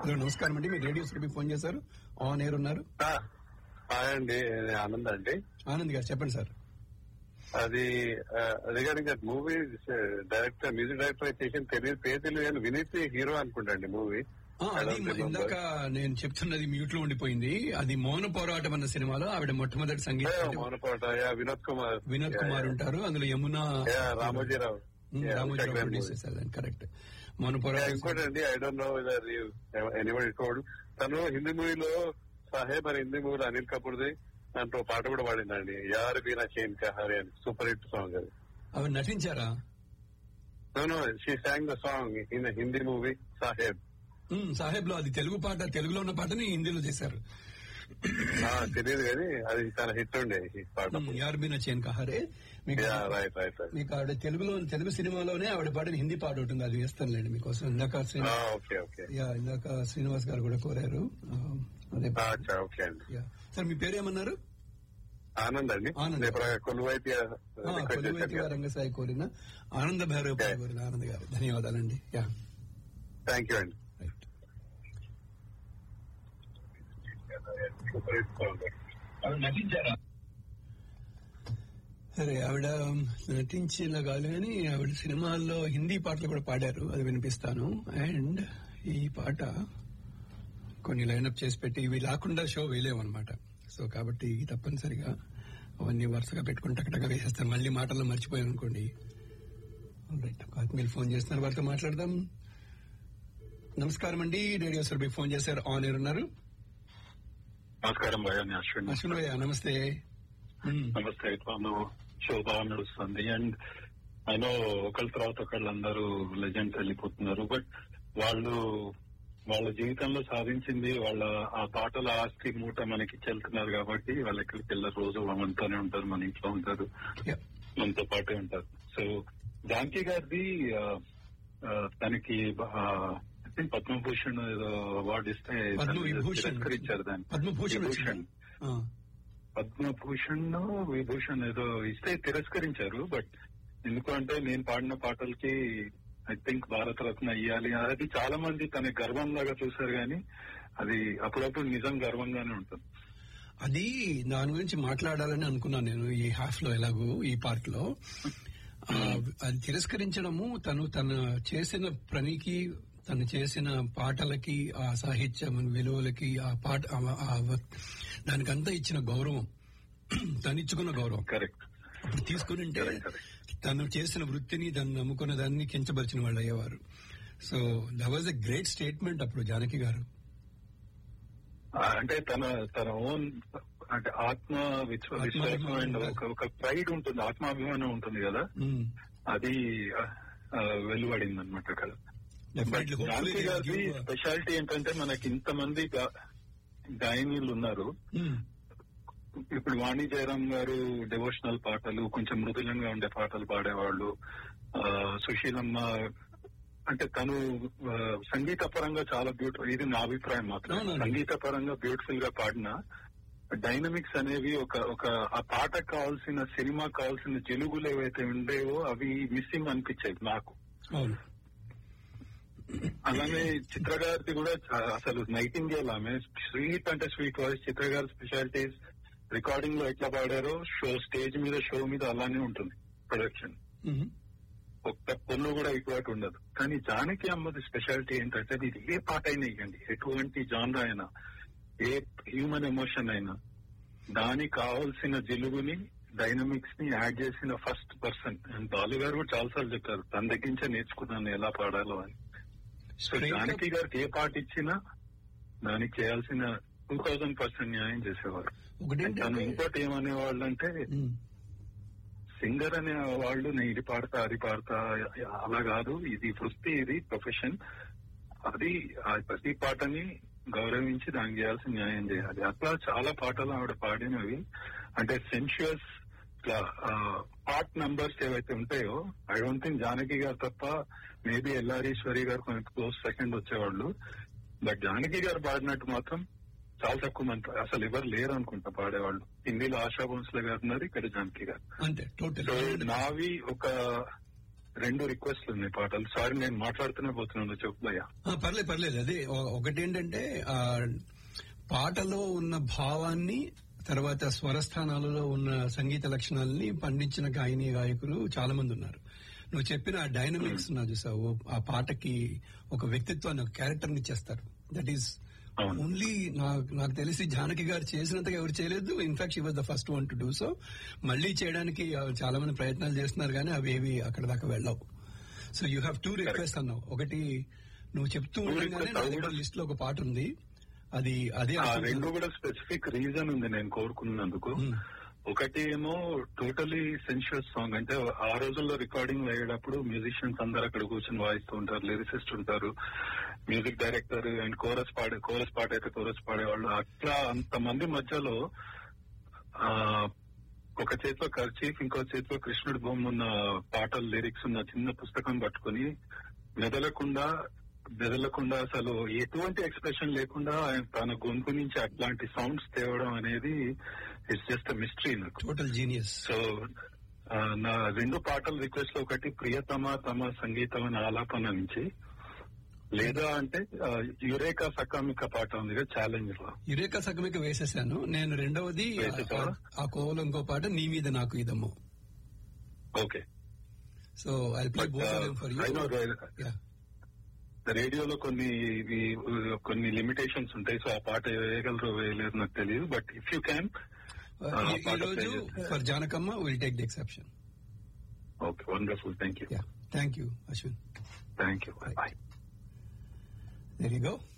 Hello నమస్కారం అండి మీరు రేడియో సురభి ఫోన్ చేశారు ఆన్ ఎయిర్ ఉన్నారు ఆ, హాయ్ అండి నేను ఆనంద్ అండి ఆనంద్ గారు చెప్పండి సార్ అది regarding that movie director music director చేసిన తెలియదు పేరు తెలియదు కానీ వినీత్ హీరో అనుకుంటా అండి మూవీ ఆ, అది ఇందాక నేను చెప్తున్నది మ్యూట్ లో ఉండిపోయింది అది మౌన పోరాటం అన్న సినిమాలో ఆవిడ మొట్టమొదటి సంగీతం మౌనపాట యా వినోద్ కుమార్ వినోద్ కుమార్ ఉంటారు అందులో Yamuna yeah Ramoji Rao um, Yeah, Ramoji Rao Instagram produce movie. చేశారు కరెక్ట్ మౌన Yeah, పోరాటం ఇంకోటి అండి I don't know anybody told తను హిందీ మూవీలో సాహెబ్ అని హిందీ మూవీలో అనిల్ కపూర్ది దాంట్లో పాట కూడా పాడిందండి యార్ బీనా చైన్ కహారి అని సూపర్ హిట్ సాంగ్ అది అవి నటించారా No, no, she sang the song in a Hindi movie, Saheb. ఉమ్, సాహెబ్ లో అది తెలుగు పాట తెలుగులో ఉన్న పాటని హిందీలో చేశారు ఆ, తెలియదు కానీ అది చాలా హిట్ ఉండే ఈ పాట ఉమ్, యార్ బినా చేన్ కహారే మీకు యా రైట్ రైట్ రైట్ మీకు ఆవిడ తెలుగులో తెలుగు సినిమాలోనే ఆవిడ పాడిన హిందీ పాట ఉంటుంది అది వేస్తానులేండి మీకోసం ఇందాక శ్రీనివాస్ ఓకే ఓకే యా ఇందాక శ్రీనివాస్ గారు కూడా కోరారు ఆ, అదే అచ్చా ఓకే అండి యా సార్ మీ పేరు ఏమన్నారు ఆనంద్ అండి ఆనంద్. రేపు కొలువైతే ఆ, కొలువైతిగా రంగసాయి కోరిన ఆనంద భైరవ్ Yeah. కోరిన ఆనంద్ గారు ధన్యవాదాలండి యా థ్యాంక్ యూ అండి రైట్ సరే ఆవిడ నటించేలా కాదు కానీ ఆవిడ సినిమాల్లో హిందీ పాటలు కూడా పాడారు అది వినిపిస్తాను అండ్ ఈ పాట కొన్ని లైనప్ చేసి పెట్టి ఇవి లేకుండా షో వేయలేమన్నమాట సో కాబట్టి తప్పనిసరిగా అవన్నీ వరుసగా పెట్టుకుని టక్కటగా వేసేస్తాను మళ్ళీ మాటల్లో మర్చిపోయాను అనుకోండి రైట్ మీరు ఫోన్ చేస్తున్నారు వారితో మాట్లాడదాం నమస్కారం అండి రేడియో సర్బీ ఫోన్ చేశారు ఆన్ ఎయిర్ ఉన్నారు నమస్కారం భయ నేను అశ్విన్ అశ్విన్ భయ్య నమస్తే మ్మ్. నమస్తే వాళ్ళు షో బాగా నడుస్తుంది అండ్ అయినో ఒకళ్ళ తర్వాత ఒకళ్ళు అందరూ లెజెండ్స్ వెళ్ళిపోతున్నారు బట్ వాళ్ళు వాళ్ళ జీవితంలో సాధించింది వాళ్ళ ఆ పాటల ఆస్తి మూట మనకి చెల్తున్నారు కాబట్టి వాళ్ళు ఎక్కడికి వెళ్ళారు రోజు మనతోనే ఉంటారు మన ఇంట్లో ఉంటారు Yeah. మనతో పాటే ఉంటారు సో జానకి గారిది ఆ, ఆ, తనకి ఐ థింక్ పద్మభూషణ్ ఏదో అవార్డు ఇస్తే పద్మ విభూషణ్ తిరస్కరించారు దాన్ని పద్మభూషణ్ విభూషణ్ వచ్చింది ఆ. పద్మభూషణ్ విభూషణ్ ఏదో ఇస్తే తిరస్కరించారు బట్ ఎందుకంటే నేను పాడిన పాటలకి ఐ థింక్ భారత రత్న ఇయ్యాలి అది చాలా మంది తన గర్వం లాగా చూశారు కానీ అది అప్పుడప్పుడు నిజం గర్వంగానే ఉంటుంది అది దాని గురించి మాట్లాడాలని అనుకున్నాను నేను ఈ హాఫ్ లో ఎలాగో ఈ పార్ట్ లో ఆ, అది తిరస్కరించడము తను తన చేసిన పనికి తను చేసిన పాటలకి ఆ సాహిత్యం విలువలకి ఆ పాట ఆ- ఆ వ- దానికంతా ఇచ్చిన గౌరవం తను ఇచ్చుకున్న గౌరవం కరెక్ట్ అప్పుడు తీసుకుని ఉంటే Correct, correct. తను చేసిన వృత్తిని దాన్ని నమ్ముకున్న దాన్ని కించపరిచిన వాళ్ళు అయ్యేవారు so the was a great statement అప్పుడు జానకి గారు అంటే తన తన ఓన్ అంటే ఆత్మ విశ్వ ఆత్మాభిమానం విశ్వాసం అండ్ ఉండాలి. ఒక ఒక ప్రైడ్ ఉంటుంది ఆత్మాభిమానం ఉంటుంది కదా మ్మ్. అది వెలువడింది అనమాట అక్కడ Definitely, hopefully Janaki they will గారి give, uh, స్పెషాలిటీ ఏంటంటే మనకి ఇంతమంది గా- గాయనీలు ఉన్నారు మ్మ్. ఇప్పుడు వాణి జయరాం గారు డివోషనల్ పాటలు కొంచెం మృదులంగా ఉండే పాటలు పాడేవాళ్ళు ఆ, సుశీలమ్మ అంటే తను ఆ, సంగీత పరంగా చాలా బ్యూటిఫుల్ ఇది నా అభిప్రాయం మాత్రం అవునండి. సంగీత పరంగా బ్యూటిఫుల్ గా పాడిన డైనమిక్స్ అనేవి ఒక ఒక ఆ పాటకు కావాల్సిన సినిమా కావాల్సిన జలుగులు ఏవైతే ఉండేవో అవి మిస్సింగ్ అనిపించాయి నాకు అవును అలానే చిత్ర గారిది కూడా చా- అసలు నైటింగేల్ ఆమె స్వీట్ అంటే స్వీట్ వాయిస్ చిత్ర గారి స్పెషాలిటీస్ రికార్డింగ్ లో ఎట్లా పాడారో షో స్టేజ్ మీద షో మీద అలానే ఉంటుంది ప్రొడక్షన్ మ్మ్. ఒక్క పొన్ను కూడా ఇటువంటి ఉండదు కానీ జానకి అమ్మది స్పెషాలిటీ ఏంటంటే ఇది ఏ పాట అయినా ఇవ్వండి ఎటువంటి జాన్రా అయినా ఏ హ్యూమన్ ఎమోషన్ అయినా దానికి కావాల్సిన జిలుగుని డైనమిక్స్ ని యాడ్ చేసిన ఫస్ట్ పర్సన్ బాలు గారు కూడా చాలాసార్లు చెప్పారు తన దగ్గర నుంచే నేర్చుకున్నాను ఎలా పాడాలో అని సో Straight up- జానకి గారికి ఏ పాట ఇచ్చినా దానికి చేయాల్సిన టూ థౌజండ్ పర్సెంట్ న్యాయం చేసేవారు తను ఒకటేంటంటే ఇంకోటి ఏమనేవాళ్ళు అంటే మ్మ్. సింగర్ అనే వాళ్ళు నేను ఇది పాడతా అది పాడతా అలా కాదు ఇది వృత్తి ఇది ప్రొఫెషన్ అది ఆ ప్రతి పాటని గౌరవించి దానికి చేయాల్సిన న్యాయం చేయాలి అట్లా చాలా పాటలు ఆవిడ పాడినవి అంటే సెన్షియస్ పార్ట్ నంబర్స్ ఏవైతే ఉంటాయో ఐ డోంట్ థింక్ జానకి గారు తప్ప మేబీ ఎల్లారీశ్వరి గారు కొంచెం క్లోజ్ సెకండ్ వచ్చేవాళ్ళు బట్ జానకి గారు పాడినట్టు మాత్రం చాలా తక్కువ మంది అసలు ఎవరు లేరు అనుకుంటా పాడేవాళ్ళు హిందీలో ఆశా భోన్స్లే గారు ఉన్నారు ఇక్కడ జానకి గారు అంతే టోటల్ సో నావి ఒక రెండు రిక్వెస్ట్లు ఉన్నాయి పాటలు సారీ నేను మాట్లాడుతూనే పోతున్నాను చెప్పు భయ్యా ఆ, పర్లేదు పర్లేదు అదే ఒ- ఒకటేంటంటే ఆ పాటలో ఉన్న భావాన్ని తర్వాత స్వరస్థానాలలో ఉన్న సంగీత లక్షణాలని పండించిన గాయని గాయకులు చాలా మంది ఉన్నారు నువ్వు చెప్పిన ఆ డైనమిక్స్ నా చూసావు ఆ పాటకి ఒక వ్యక్తిత్వాన్ని ఒక క్యారెక్టర్ ని ఇచ్చేస్తారు దట్ ఈస్ అవును. ఓన్లీ నాకు నాకు తెలిసి జానకి గారు చేసినంతగా ఎవరు చేయలేదు in fact she was the first one to do so మళ్ళీ చేయడానికి ఆ, చాలా మంది ప్రయత్నాలు చేస్తున్నారు కానీ అవి ఏవి అక్కడ దాకా వెళ్ళవు so you have to request అన్నావు ఒకటి నువ్వు చెప్తూ Two ఉండగానే requests, నా అది దగ్గర కూడా- లిస్ట్ లో ఒక పాట ఉంది అది అదే ఆ అనుకుంటున్నాను. రెండు కూడా స్పెసిఫిక్ రీజన్ ఉంది నేను కోరుకున్నందుకు Hmm. ఒకటి ఏమో టోటలీ సెన్షియస్ సాంగ్ అంటే ఆ రోజుల్లో రికార్డింగ్ అయ్యేటప్పుడు మ్యూజిషియన్స్ అందరు అక్కడ కూర్చొని వాయిస్తూ ఉంటారు లిరిసిస్ట్ ఉంటారు మ్యూజిక్ డైరెక్టర్ అండ్ కోరస్ పాడే కోరస్ పాట అయితే కోరస్ పాడేవాళ్ళు అట్లా అంతమంది మధ్యలో ఆ ఒక చేతిలో కర్చీఫ్ ఇంకో చేతిలో కృష్ణుడి బొమ్మ ఉన్న పాటలు లిరిక్స్ ఉన్న చిన్న పుస్తకం పట్టుకుని మెదలకుండా మెదలకుండా అసలు ఎటువంటి ఎక్స్ప్రెషన్ లేకుండా ఆయన తన గొంతు నుంచి అట్లాంటి సౌండ్స్ తేవడం అనేది ఇట్స్ జస్ట్ మిస్టరీ నాకు టోటల్ జీనియస్ సో ఆ, నా రెండు పాటల రిక్వెస్ట్ లో ఒకటి ప్రియతమ తమ సంగీతం అనే ఆలాపన నుంచి లేదా అంటే ఆ, యురేకా సకామిక పాట ఉంది కదా ఛాలెంజ్ లో యురేకా సగమిక వేసేసాను నేను రెండవది ఆ- వేసేసావా? ఆ- ఆ కోవలో ఇంకో పాట నీ మీద నాకు ఇదమ్మో okay so I play both for you రేడియోలో కొన్ని ఇవి, కొన్ని లిమిటేషన్స్ ఉంటాయి సో ఆ పాట వేయగలరు వేయలేరు నాకు తెలియదు బట్ ఇఫ్ యూ క్యాన్ ఈ పాట రోజు play చేస్తే. For Janakamma will take the exception okay wonderful thank you thank you Ashwin thank you bye there you go